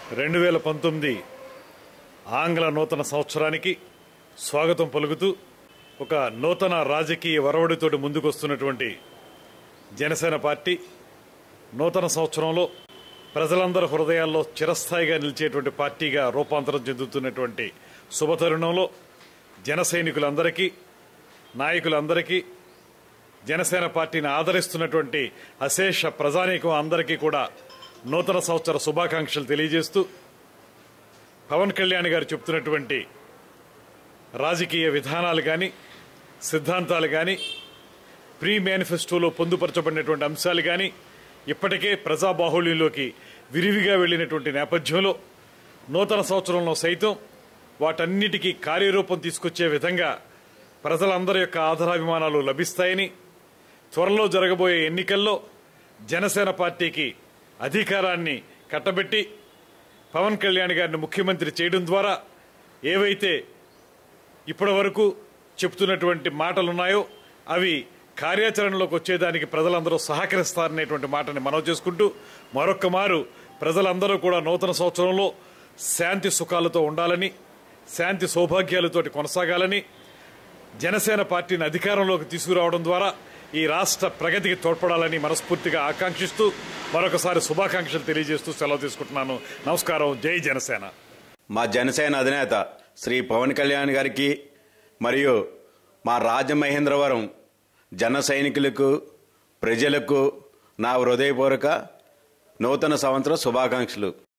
రెండు వేల పంతొమ్మిది ఆంగ్ల నూతన సంవత్సరానికి స్వాగతం పలుకుతూ ఒక నూతన రాజకీయ వరవడితోటి ముందుకొస్తున్నటువంటి జనసేన పార్టీ నూతన సంవత్సరంలో ప్రజలందరి హృదయాల్లో చిరస్థాయిగా నిలిచేటువంటి పార్టీగా రూపాంతరం చెందుతున్నటువంటి శుభతరుణంలో జన సైనికులందరికీ నాయకులందరికీ జనసేన పార్టీని ఆదరిస్తున్నటువంటి అశేష ప్రజానీకం అందరికీ కూడా నూతన సంవత్సర శుభాకాంక్షలు తెలియజేస్తూ పవన్ కళ్యాణ్ గారు చెప్తున్నటువంటి రాజకీయ విధానాలు కానీ సిద్ధాంతాలు కానీ ప్రీ మేనిఫెస్టోలో పొందుపరచబడినటువంటి అంశాలు కానీ ఇప్పటికే ప్రజాబాహుళ్యంలోకి విరివిగా వెళ్ళినటువంటి నేపథ్యంలో నూతన సంవత్సరంలో సైతం వాటన్నిటికీ కార్యరూపం తీసుకొచ్చే విధంగా ప్రజలందరి యొక్క ఆధారాభిమానాలు లభిస్తాయని త్వరలో జరగబోయే ఎన్నికల్లో జనసేన పార్టీకి అధికారాన్ని కట్టబెట్టి పవన్ కళ్యాణ్ గారిని ముఖ్యమంత్రి చేయడం ద్వారా ఏవైతే ఇప్పటి వరకు చెప్తున్నటువంటి మాటలున్నాయో అవి కార్యాచరణలోకి వచ్చేదానికి ప్రజలందరూ సహకరిస్తారనేటువంటి మాటని మనవి చేసుకుంటూ మరొక్క మారు ప్రజలందరూ కూడా నూతన సంవత్సరంలో శాంతి సుఖాలతో ఉండాలని శాంతి సౌభాగ్యాలతోటి కొనసాగాలని జనసేన పార్టీని అధికారంలోకి తీసుకురావడం ద్వారా ఈ రాష్ట్ర ప్రగతికి తోడ్పడాలని మనస్ఫూర్తిగా ఆకాంక్షిస్తూ మరొకసారి శుభాకాంక్షలు తెలియజేస్తూ సెలవు తీసుకుంటున్నాను నమస్కారం జై జనసేన మా జనసేన అధినేత శ్రీ పవన్ కళ్యాణ్ గారికి మరియు మా రాజమహేంద్రవరం జన సైనికులకు ప్రజలకు నా హృదయపూర్వక నూతన సంవత్సర శుభాకాంక్షలు